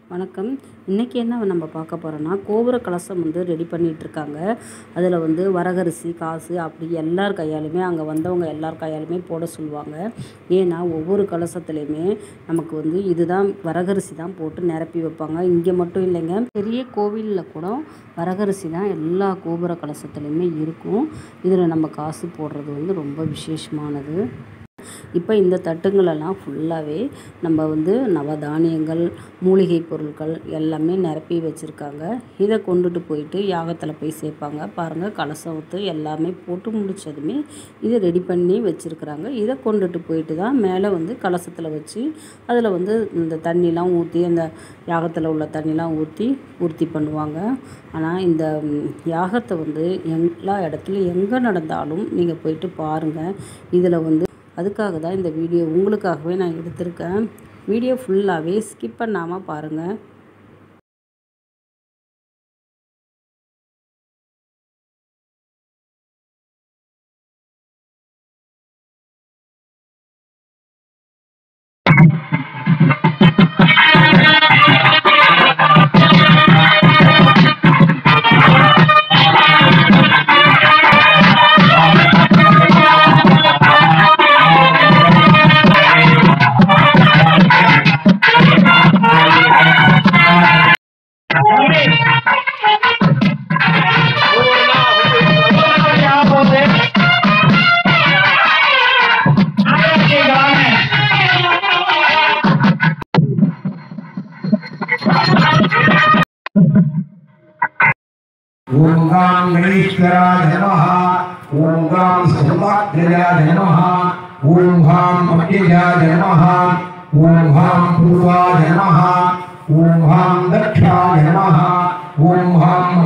வணக்கம் இன்றைக்கி என்ன நம்ம பார்க்க போகிறோன்னா கோபுர கலசம் வந்து ரெடி பண்ணிகிட்டு இருக்காங்க அதில் வந்து வரகரிசி காசு அப்படி எல்லார் கையாலுமே அங்கே வந்தவங்க எல்லார் கையாலுமே போட சொல்லுவாங்க ஏன்னா ஒவ்வொரு கலசத்துலேயுமே நமக்கு வந்து இதுதான் வரகரிசி தான் போட்டு நிரப்பி வைப்பாங்க இங்கே மட்டும் இல்லைங்க பெரிய கோவிலில் கூட வரகரிசி தான் எல்லா கோபுர கலசத்துலேயுமே இருக்கும் இதில் நம்ம காசு போடுறது வந்து ரொம்ப விசேஷமானது இப்போ இந்த தட்டுங்களெல்லாம் ஃபுல்லாகவே நம்ம வந்து நவதானியங்கள் மூலிகை பொருட்கள் எல்லாமே நிரப்பி வச்சுருக்காங்க இதை கொண்டுட்டு போயிட்டு யாகத்தில் போய் சேர்ப்பாங்க பாருங்கள் கலசம் ஊற்று எல்லாமே போட்டு முடித்ததுமே இதை ரெடி பண்ணி வச்சுருக்குறாங்க இதை கொண்டுட்டு போயிட்டு தான் மேலே வந்து கலசத்தில் வச்சு அதில் வந்து இந்த தண்ணிலாம் ஊற்றி அந்த யாகத்தில் உள்ள தண்ணிலாம் ஊற்றி பூர்த்தி பண்ணுவாங்க ஆனால் இந்த ம், யாகத்தை வந்து எல்லா இடத்துலையும் எங்கே நடந்தாலும் நீங்கள் போயிட்டு பாருங்கள் இதில் வந்து அதுக்காக தான் இந்த வீடியோ உங்களுக்காகவே நான் எடுத்திருக்கேன் வீடியோ ஃபுல்லாகவே ஸ்கிப் பண்ணாமல் பாருங்கள் ॐ गां गणेश्वराय नमः ॐ गां सौभाग्यजाय नमः ॐ हां अव्ययाय नमः ॐ हां पूर्वाय नमः ॐ हां दक्षाय नमः ॐ हां